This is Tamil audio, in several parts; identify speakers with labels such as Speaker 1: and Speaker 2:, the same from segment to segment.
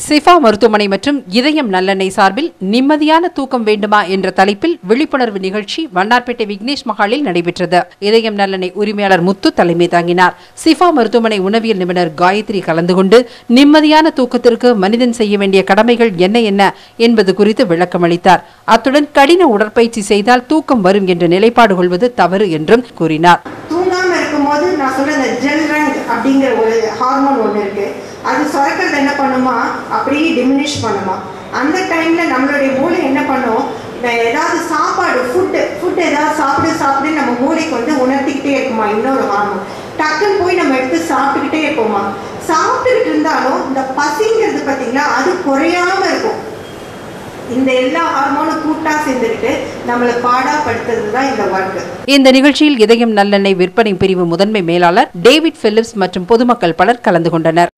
Speaker 1: சிஃபா மருத்துவமனை மற்றும் இதயம் நல்லெண்ணெய் சார்பில் நிம்மதியான தூக்கம் வேண்டுமா என்ற தலைப்பில் விழிப்புணர்வு நிகழ்ச்சி வண்ணார்பேட்டை விக்னேஷ் மஹாலில் நடைபெற்றது இதயம் நல்லெண்ணெய் உரிமையாளர் முத்து தலைமை தாங்கினார் சிஃபா மருத்துவமனை உணவியல் நிபுணர் காயத்ரி கலந்து கொண்டு நிம்மதியான தூக்கத்திற்கு மனிதன் செய்ய வேண்டிய கடமைகள் என்ன என்ன என்பது குறித்து விளக்கமளித்தார் அத்துடன் கடின உடற்பயிற்சி செய்தால் தூக்கம் வரும் என்ற நிலைப்பாடு கொள்வது தவறு என்றும் கூறினார்
Speaker 2: தூங்காம இருக்கும்போது நான் சொல்ற இந்த ஜெல்ரங் அப்படிங்கிற ஒரு ஹார்மோன் ஒன்று இருக்கு அது சுரக்கிறது என்ன பண்ணுமா அப்படியே டிமினிஷ் பண்ணுமா அந்த டைம்ல நம்மளுடைய மூளை என்ன பண்ணும் வே- ஏதாவது சாப்பாடு ஃபுட்டு ஃபுட் ஏதாவது சாப்பிடு சாப்பிடு நம்ம மூளைக்கு வந்து உணர்த்திக்கிட்டே இருக்குமா இன்னொரு ஹார்மோன் டக்குன்னு போய் நம்ம எடுத்து சாப்பிட்டுக்கிட்டே இருப்போமா சாப்பிட்டுக்கிட்டு இருந்தாலும் இந்த பசிங்கிறது பார்த்தீங்களா அது குறையாம இருக்கும் இந்த எல்லா ஹார்மோனும் கூட்டா சேர்ந்துக்கிட்டு நம்மளை பாடாப்படுத்துறது தான் இந்த ஒர்க்கு
Speaker 1: இந்த நிகழ்ச்சியில் இதயம் நல்லெண்ணெய் விற்பனை பிரிவு முதன்மை மேலாளர் டேவிட் பிலிப்ஸ் மற்றும் பொதுமக்கள் பலர் கலந்து கொண்டனர்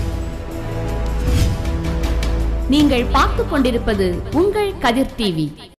Speaker 3: நீங்கள் பார்த்துக் கொண்டிருப்பது உங்கள் கதிர் டிவி